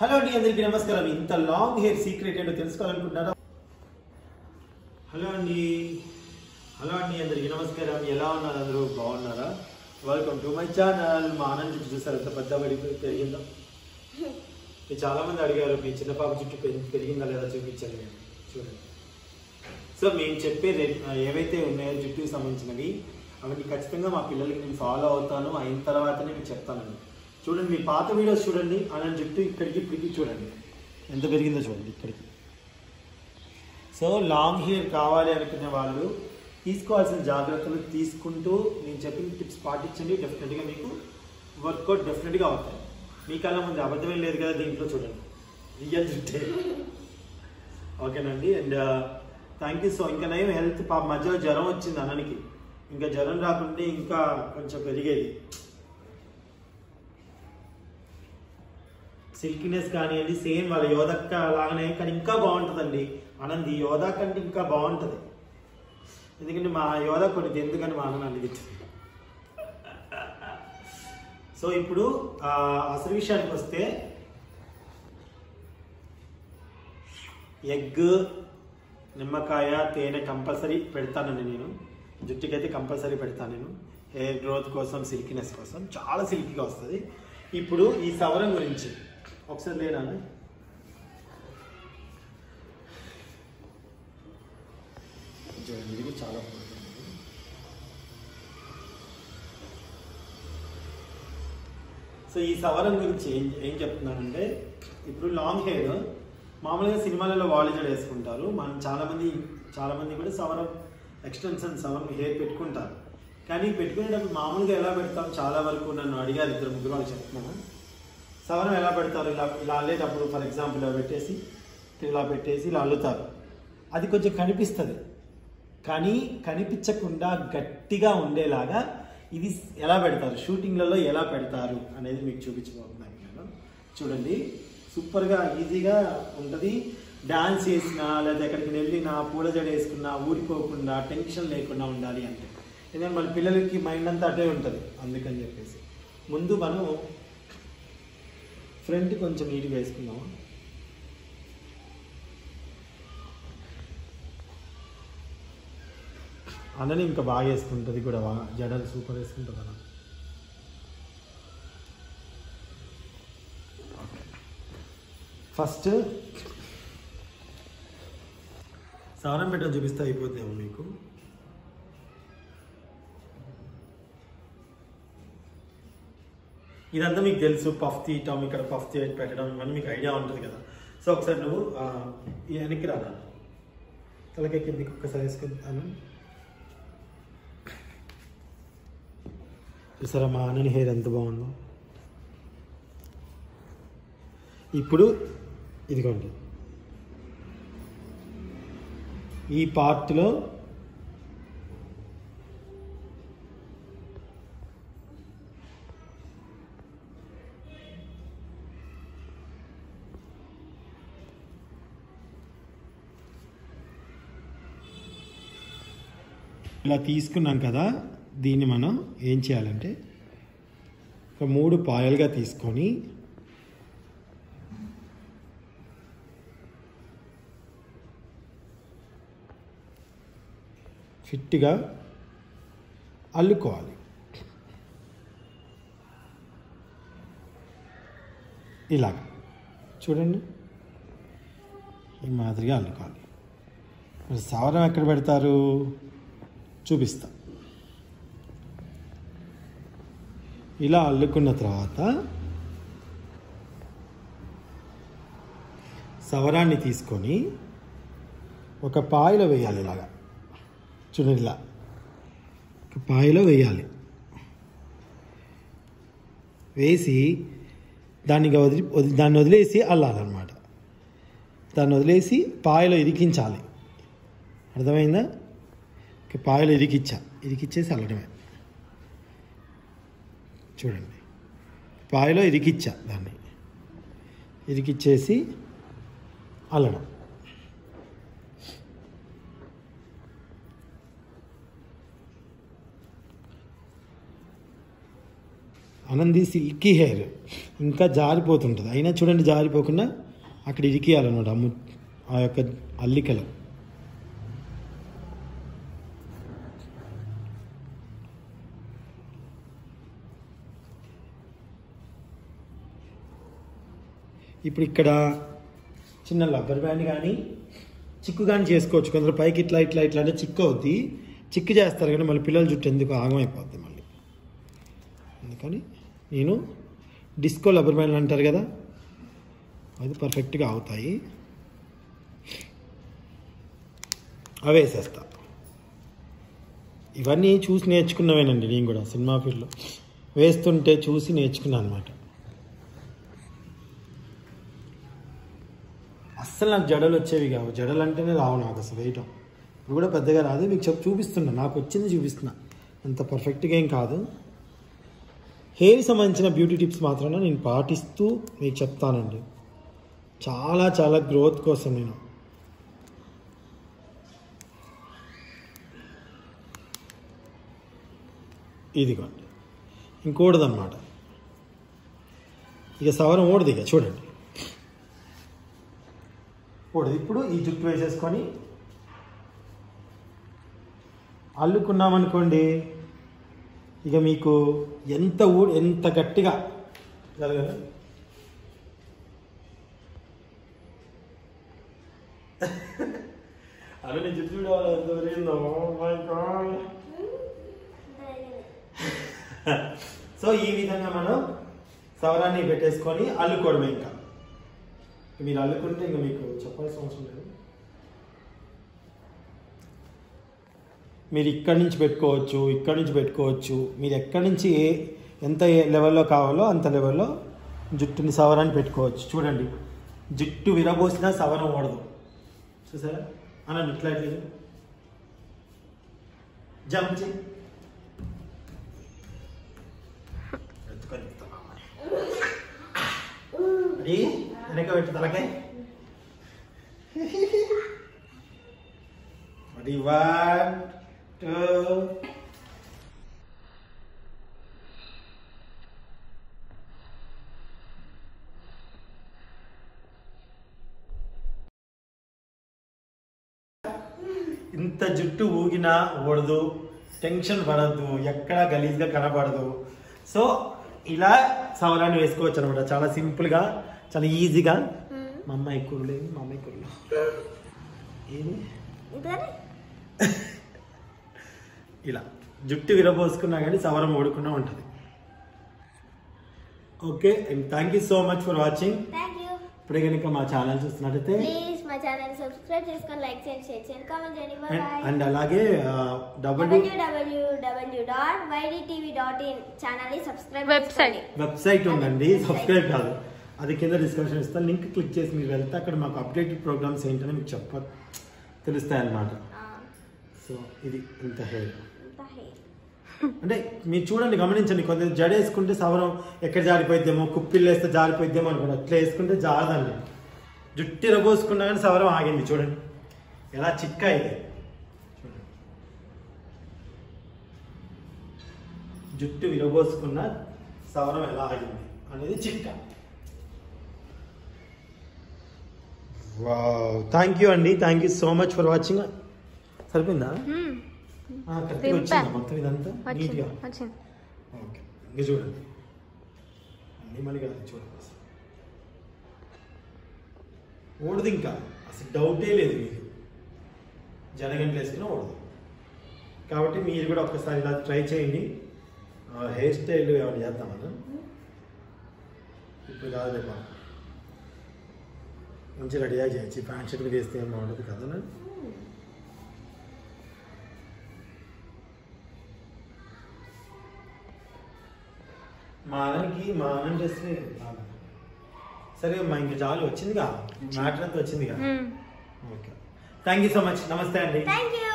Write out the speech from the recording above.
Hello అండి అందరికీ నమస్కారం ఇంత లాంగ్ హెయిర్ సీక్రెట్ ఏంటో తెలుసుకోవాలనుకుంటున్నారా హలో అండి హలో అండి అందరికీ నమస్కారం ఎలా ఉన్నారు అందరూ బాగున్నారా వెల్కమ్ టు మై ఛానల్ మా ఆనంద్ జుట్టు చూసారు ఎంత పెద్ద పడి పెరిగిందో మీరు చాలా మంది అడిగారు మీ చిన్న పాప జుట్టు పెరి- పెరిగిందా లేదా చూపించండి నేను చూడండి సో మేము చెప్పే రే- ఏవైతే ఉన్నాయో జుట్టుకి సంబంధించినవి అవన్నీ ఖచ్చితంగా మా పిల్లలకి నేను ఫాలో అవుతాను అయిన తర్వాతనే మీకు చెప్తానండి చూడండి మీ పాత వీడియోస్ చూడండి ఆనంద్ జుట్టు ఇక్కడికి ఇప్పటికి చూడండి ఎంత పెరిగిందో చూడండి ఇక్కడికి సో లాంగ్ హెయిర్ కావాలి అనుకునే వాళ్ళు తీసుకోవాల్సిన జాగ్రత్తలు తీసుకుంటూ నేను చెప్పిన టిప్స్ పాటించండి డెఫినెట్గా మీకు వర్కౌట్ డెఫినెట్గా అవుతాయి మీ కళ్ళ ముందు అబద్ధమే లేదు కదా దీంట్లో చూడండి రియల్ జుట్టే ఓకేనండి అండ్ థ్యాంక్ యూ సో ఇంకా నయం హెల్త్ పాప మధ్యలో జ్వరం వచ్చింది అన్ననికి ఇంకా జ్వరం రాకుంటే ఇంకా కొంచెం పెరిగేది సిల్కినెస్ కానివ్వండి సేమ్ వాళ్ళ యోధక్క లాగానే కానీ ఇంకా బాగుంటుందండి ఆనంది యోధా కంటే ఇంకా బాగుంటుంది ఎందుకంటే మా యోధ కొన్ని ఎందుకని మా అన్న అడిగించింది సో ఇప్పుడు ఆ, అసలు విషయానికి వస్తే ఎగ్ నిమ్మకాయ తేనె కంపల్సరీ పెడతానండి నేను జుట్టుకైతే కంపల్సరీ పెడతాను నేను హెయిర్ గ్రోత్ కోసం సిల్కినెస్ కోసం చాలా సిల్కీగా వస్తుంది ఇప్పుడు ఈ సవరం గురించి ఒకసారి లేనా చూడండి, ఇది కూడా చాలా బాగుంటుంది సో ఈ సవరం గురించి ఏం ఏం చెప్తున్నానంటే ఇప్పుడు లాంగ్ హెయిర్ మామూలుగా సినిమాలలో వాళ్ళు జడ వేసుకుంటారు మనం చాలా మంది చాలా మంది కూడా సవరం ఎక్స్టెన్షన్ సవరం హెయిర్ పెట్టుకుంటారు కానీ పెట్టుకునేటప్పుడు మామూలుగా ఎలా పెడతాం చాలా వరకు నన్ను అడిగారు ఇద్దరు ముగ్గురు వాళ్ళు చెప్తున్నాను సవరం ఎలా పెడతారు ఇలా ఇలా అల్లేటప్పుడు ఫర్ ఎగ్జాంపుల్ ఇలా పెట్టేసి ఇలా పెట్టేసి ఇలా అల్లుతారు అది కొంచెం కనిపిస్తుంది కానీ కనిపించకుండా గట్టిగా ఉండేలాగా ఇది ఎలా పెడతారు షూటింగ్లలో ఎలా పెడతారు అనేది మీకు చూపించబోతున్నాను నేను చూడండి సూపర్గా ఈజీగా ఉంటుంది డాన్స్ చేసినా లేదా ఎక్కడికి వెళ్ళినా పూల జడ వేసుకున్నా ఊడిపోకుండా టెన్షన్ లేకుండా ఉండాలి అంటే ఎందుకంటే మన పిల్లలకి మైండ్ అంతా అటే ఉంటుంది అందుకని చెప్పేసి ముందు మనం ఫ్రంట్ కొంచెం నీట్గా వేసుకుందాము అన్నని ఇంకా బాగా వేసుకుంటుంది కూడా బాగా జడలు సూపర్ వేసుకుంటుంది అన్న ఫస్ట్ సవరం పెట్టడం చూపిస్తే అయిపోతుందేమో మీకు ఇదంతా మీకు తెలుసు పఫ్ తీయటం ఇక్కడ పఫ్ తీ పెట్టడం ఇవన్నీ మీకు ఐడియా ఉంటుంది కదా సో ఒకసారి నువ్వు ఆ, ఈ వెనక్కి రా నాన్న. తలకాయ కిందకి ఒక్కసారి వేసుకుంటాను చూసారా మా అన్నని హెయిర్ ఎంత బాగుందో ఇప్పుడు ఇదిగోండి ఈ పార్ట్లో ఇలా తీసుకున్నాం కదా దీన్ని మనం ఏం చేయాలంటే ఒక మూడు పాయలుగా తీసుకొని ఫిట్గా అల్లుకోవాలి ఇలాగ చూడండి ఈ మాదిరిగా అల్లుకోవాలి మరి సవరం ఎక్కడ పెడతారు చూపిస్తా ఇలా అల్లుకున్న తర్వాత సవరాన్ని తీసుకొని ఒక పాయలో వేయాలి ఇలాగా చూడండి ఇలా ఒక పాయలో వేయాలి వేసి దాన్ని ఇక వదిలి వదిలి- దాన్ని వదిలేసి అల్లాలన్నమాట దాన్ని వదిలేసి పాయలో ఇరికించాలి అర్థమైందా ఇక పాయలో ఇరికిచ్చా ఇరికిచ్చేసి అల్లడమే చూడండి పాయలో ఇరికిచ్చా దాన్ని ఇరికిచ్చేసి అల్లడం అనంది సిల్కీ హెయిర్ ఇంకా జారిపోతుంటుంది అయినా చూడండి జారిపోకుండా అక్కడ ఇరికియాలన్నమాట ఆ ము- ఆ యొక్క అల్లికలు ఇప్పుడు ఇక్కడ చిన్న రబ్బర్ బ్యాండ్ కానీ చిక్కు కానీ చేసుకోవచ్చు కొందరు పైకి ఇట్లా ఇట్లా ఇట్లా అంటే చిక్కు అవుద్ది చిక్కు చేస్తారు కానీ మళ్ళీ పిల్లల జుట్టు ఎందుకు ఆగమైపోద్ది మళ్ళీ అందుకని నేను డిస్కో రబ్బర్ బ్యాండ్లు అంటారు కదా అది పర్ఫెక్ట్గా అవుతాయి అవి వేసేస్తా ఇవన్నీ చూసి నేర్చుకున్నవేనండి నేను కూడా సినిమా ఫీల్డ్లో వేస్తుంటే చూసి నేర్చుకున్నాను అనమాట అస్సలు నాకు జడలు వచ్చేవి కావు జడలు అంటేనే రావు నాకు అసలు వేయటం ఇప్పుడు కూడా పెద్దగా రాదు మీకు చెప్పు చూపిస్తున్నా నాకు వచ్చింది చూపిస్తున్నా అంత పర్ఫెక్ట్గా ఏం కాదు హెయిర్ సంబంధించిన బ్యూటీ టిప్స్ మాత్రమే నేను పాటిస్తూ మీకు చెప్తానండి చాలా చాలా గ్రోత్ కోసం నేను ఇదిగోండి ఇంకోటిదన్నమాట ఇక సవరం ఓడదు ఇక చూడండి ఓడదు ఇప్పుడు ఈ జుట్టు వేసేసుకొని అల్లుకున్నామనుకోండి ఇక మీకు ఎంత ఊ ఎంత గట్టిగా జరగదు అలా నేను జుట్టు చూడాలి ఎంత పెరిగిందో మై గాడ్ సో ఈ విధంగా మనం సవరాన్ని పెట్టేసుకొని అల్లుకోవడమే ఇంకా మీరు అల్లుకుంటే ఇంకా మీకు చెప్పాల్సిన అవసరం లేదు మీరు ఇక్కడి నుంచి పెట్టుకోవచ్చు ఇక్కడి నుంచి పెట్టుకోవచ్చు మీరు ఎక్కడి నుంచి ఏ ఎంత ఏ లెవెల్లో కావాలో అంత లెవెల్లో జుట్టుని సవరాన్ని పెట్టుకోవచ్చు చూడండి జుట్టు విరబోసినా సవరం ఓడదు చూసారా అనండి ఇట్లా ఇట్లా జంప్ చేయి ఎత్తుకొని రెడీ వెనక పెట్టు తలకాయ రెడీ వన్ టూ ఇంత జుట్టు ఊగినా ఓడదు టెన్షన్ పడద్దు ఎక్కడ గలీజ్గా కనబడదు సో ఇలా సవరాన్ని వేసుకోవచ్చు అనమాట చాలా సింపుల్గా చాలా ఈజీగా మా అమ్మాయి కురులేదు మా అమ్మాయి కురులు ఏది ఇలా జుట్టు విరబోసుకున్నా కానీ సవరం ఓడుకున్నా ఉంటుంది okay and thank you so much for watching thank you ఇప్పుడే కనుక మా ఛానల్ చూస్తున్నట్టయితే ప్లీజ్ మా ఛానల్ సబ్స్క్రైబ్ చేసుకొని లైక్ చేయండి షేర్ చేయండి కామెంట్ చేయండి అండ్ బాయ్ అండ్ అలాగే W WWW dot YDTV dot in channel ని సబ్స్క్రైబ్ Website. వెబ్సైట్ ఉందండి Website. సబ్స్క్రైబ్ కాదు అది కింద డిస్క్రిప్షన్ ఇస్తాను లింక్ క్లిక్ చేసి మీరు వెళ్తే అక్కడ మాకు అప్డేటెడ్ ప్రోగ్రామ్స్ ఏంటని మీకు చెప్ప తెలుస్తాయి అన్నమాట సో ఇది ఇంత హెయిర్ అంటే మీరు చూడండి గమనించండి కొంత జడేసుకుంటే సవరం ఎక్కడ జారిపోయిద్దేమో కుప్పిళ్ళు వేస్తే జారిపోయిద్దేమో అనుకోండి అట్లా వేసుకుంటే జారదండి జుట్టు రబోసుకున్నా కానీ సవరం ఆగింది చూడండి ఎలా చిక్క ఇది చూడండి. జుట్టు విరబోసుకున్న సవరం ఎలా ఆగింది అనేది చిక్క థ్యాంక్ యూ అండి thank you so much for watching సరిపోయిందా ఆ, కరెక్ట్గా దింపా. వచ్చిందా మొత్తం ఇదంతా వచ్చింది నీట్గా వచ్చింది ఓకే ఇంకా చూడండి అన్ని మళ్ళీ కాదు చూడండి అసలు. ఓడదు ఇంకా అసలు డౌటే లేదు మీకు జనగంటలు వేసుకున్నా ఓడదు కాబట్టి మీరు కూడా ఒక్కసారి ఇలా ట్రై చేయండి హెయిర్ స్టైల్ ఏమైనా చేద్దాం మనం ఇప్పుడు కాదు రేపు మంచి రెడీగా చేయొచ్చు ప్యాంట్ షర్ట్ మీద వేస్తే ఏం బాగుంటుంది కదా మా ఆయనకి మా ఆయన డ్రెస్ సరే మా ఇంక చాలు వచ్చిందిగా మ్యాటర్ అంతా వచ్చిందిగా మ్మ్. Okay thank you so much నమస్తే అండి థ్యాంక్ యూ